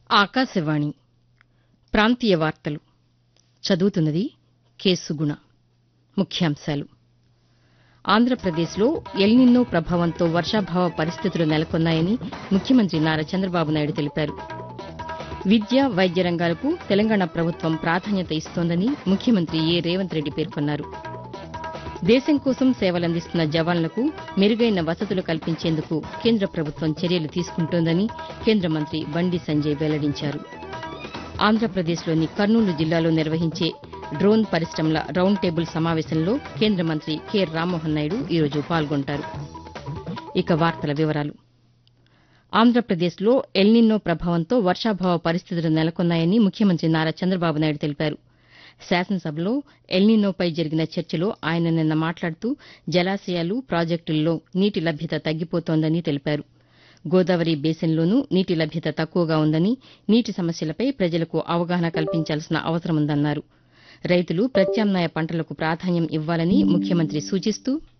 ఆకాశవాణి ప్రాంతీయ వార్తలు చదువుతున్నది కె సుగుణ ముఖ్యాంశాలు ఆంధ్రప్రదేశ్లో ఎల్నిన్నో ప్రభావంతో వర్షాభావ పరిస్థితులు నెలకొన్నాయని ముఖ్యమంత్రి నారా చంద్రబాబు నాయుడు తెలిపారు విద్య వైద్య రంగాలకు తెలంగాణ ప్రభుత్వం ప్రాధాన్యత ఇస్తోందని ముఖ్యమంత్రి ఏ రేవంత్ రెడ్డి పేర్కొన్నారు దేశం కోసం సేవలందిస్తున్న జవాన్లకు మెరుగైన వసతులు కల్పించేందుకు కేంద్ర ప్రభుత్వం చర్యలు తీసుకుంటోందని కేంద్ర మంత్రి బండి సంజయ్ వెల్లడించారు ఆంధ్రప్రదేశ్లోని కర్నూలు జిల్లాలో నిర్వహించే డ్రోన్ పరిశమల రౌండ్ టేబుల్ సమావేశంలో కేంద్ర మంత్రి కె రామ్మోహన్ నాయుడు ఈరోజు పాల్గొంటారు ఇక వార్తల వివరాలు ఆంధ్రప్రదేశ్లో ఎల్నిన్నో ప్రభావంతో వర్షాభావ పరిస్థితులు నెలకొన్నాయని ముఖ్యమంత్రి నారా చంద్రబాబు నాయుడు తెలిపారు శాసనసభలో ఎల్నినోపై జరిగిన చర్చలో ఆయన నిన్న మాట్లాడుతూ జలాశయాలు ప్రాజెక్టుల్లో నీటి లభ్యత తగ్గిపోతోందని తెలిపారు గోదావరి బేసిన్లోనూ నీటి లభ్యత తక్కువగా ఉందని నీటి సమస్యలపై ప్రజలకు అవగాహన కల్పించాల్సిన అవసరముందన్నారు రైతులు ప్రత్యామ్నాయ పంటలకు ప్రాధాన్యం ఇవ్వాలని ముఖ్యమంత్రి సూచిస్తూ